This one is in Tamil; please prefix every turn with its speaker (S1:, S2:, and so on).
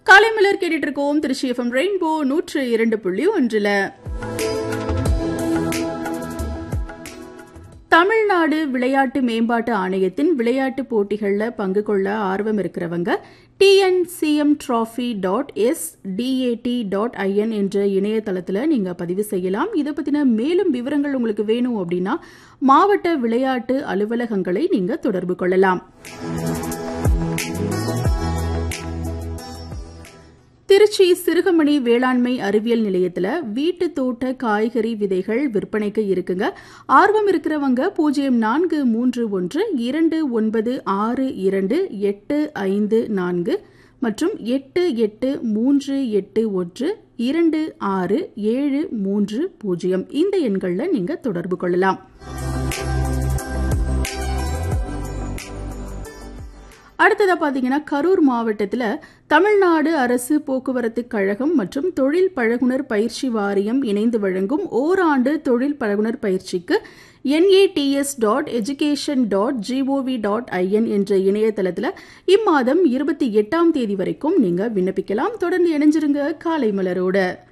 S1: காலை மலர் கேட்டுட்டு இருக்கோம் திருச்சி எஃப்எம் ரெயின்போ நூற்று இரண்டு புள்ளி ஒன்றுல தமிழ்நாடு விளையாட்டு மேம்பாட்டு ஆணையத்தின் விளையாட்டு போட்டிகளில் பங்கு கொள்ள ஆர்வம் இருக்கிறவங்க TNCM trophy dot S DAT dot IN என்ற இணையதளத்தில் நீங்கள் பதிவு செய்யலாம் இதை பற்றின மேலும் விவரங்கள் உங்களுக்கு வேணும் அப்படின்னா மாவட்ட விளையாட்டு அலுவலகங்களை நீங்கள் தொடர்பு கொள்ளலாம் திருச்சி சிறுகமணி வேளாண்மை அறிவியல் நிலையத்தில் வீட்டு தோட்ட காய்கறி விதைகள் விற்பனைக்கு இருக்குங்க ஆர்வம் இருக்கிறவங்க பூஜ்ஜியம் நான்கு மூன்று ஒன்று இரண்டு ஒன்பது ஆறு இரண்டு எட்டு ஐந்து நான்கு மற்றும் எட்டு எட்டு மூன்று எட்டு ஒன்று இரண்டு ஆறு ஏழு மூன்று பூஜ்ஜியம் இந்த எண்களில் நீங்கள் தொடர்பு கொள்ளலாம் அடுத்ததா பாத்தீங்கன்னா கரூர் மாவட்டத்தில் தமிழ்நாடு அரசு போக்குவரத்து கழகம் மற்றும் தொழில் பழகுனர் பயிற்சி வாரியம் இணைந்து வழங்கும் ஓராண்டு தொழில் பழகுனர் பயிற்சிக்கு NATS dot education dot GOV dot IN என்ற இணையதளத்தில் இம்மாதம் இருபத்தி எட்டாம் தேதி வரைக்கும் நீங்க விண்ணப்பிக்கலாம் தொடர்ந்து இணைஞ்சிருங்க காலை மலரோட